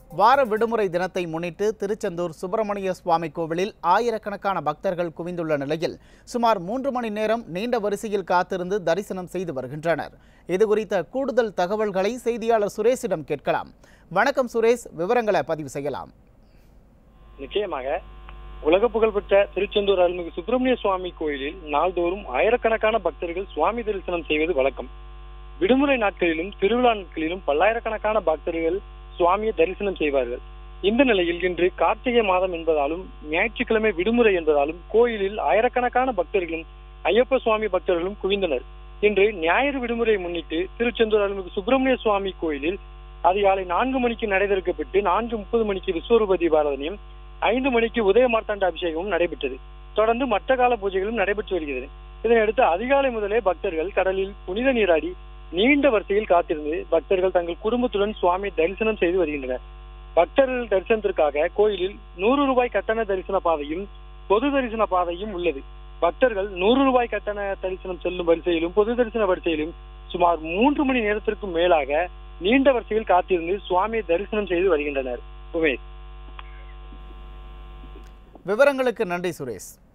வார விடுமுறை தினத்தை முன்னிட்டு திருச்செந்தூர் சுப்பிரமணிய சுவாமி கோவிலில் ஆயிரக்கணக்கான பக்தர்கள் குவிந்துள்ள நிலையில் சுமார் மூன்று மணி நேரம் நீண்ட வரிசையில் காத்திருந்து தரிசனம் செய்து வருகின்றனர் இது குறித்த கூடுதல் தகவல்களை செய்தியாளர் சுரேஷிடம் கேட்கலாம் வணக்கம் சுரேஷ் விவரங்களை பதிவு செய்யலாம் நிச்சயமாக உலக புகழ்பெற்ற திருச்செந்தூர் அருள்மிகு சுப்பிரமணிய சுவாமி கோயிலில் நாள்தோறும் ஆயிரக்கணக்கான பக்தர்கள் சுவாமி தரிசனம் செய்வது வழக்கம் விடுமுறை நாட்களிலும் திருவிழா நாட்களிலும் பல்லாயிரக்கணக்கான பக்தர்கள் சுவாமியை தரிசனம் செய்வார்கள் இந்த நிலையில் இன்று கார்த்திகை மாதம் என்பதாலும் ஞாயிற்றுக்கிழமை விடுமுறை என்பதாலும் கோயிலில் ஆயிரக்கணக்கான பக்தர்களும் ஐயப்ப சுவாமி பக்தர்களும் குவிந்தனர் இன்று ஞாயிறு விடுமுறையை முன்னிட்டு திருச்செந்தூர் அருள்மிகு சுப்பிரமணிய சுவாமி கோயிலில் அதிகாலை நான்கு மணிக்கு நடைபெறுக்கப்பட்டு நான்கு முப்பது மணிக்கு விஸ்வரூப தீபாராதனையும் ஐந்து மணிக்கு உதய மார்த்தாண்ட அபிஷேகமும் நடைபெற்றது தொடர்ந்து மற்ற கால பூஜைகளும் நடைபெற்று வருகிறது இதனையடுத்து அதிகாலை முதலே பக்தர்கள் கடலில் புனித நீராடி நீண்ட வரிசையில் காத்திருந்து பக்தர்கள் தங்கள் குடும்பத்துடன் சுவாமி தரிசனம் செய்து வருகின்றனர் பக்தர்கள் தரிசனத்திற்காக கோயிலில் நூறு ரூபாய் கட்டண தரிசன பாதையும் பொது தரிசன பாதையும் உள்ளது பக்தர்கள் நூறு ரூபாய் கட்டண தரிசனம் செல்லும் வரிசையிலும் பொது தரிசன வரிசையிலும் சுமார் மூன்று மணி நேரத்திற்கும் மேலாக நீண்ட வரிசையில் காத்திருந்து சுவாமியை தரிசனம் செய்து வருகின்றனர் உமேஷ் விவரங்களுக்கு நன்றி சுரேஷ்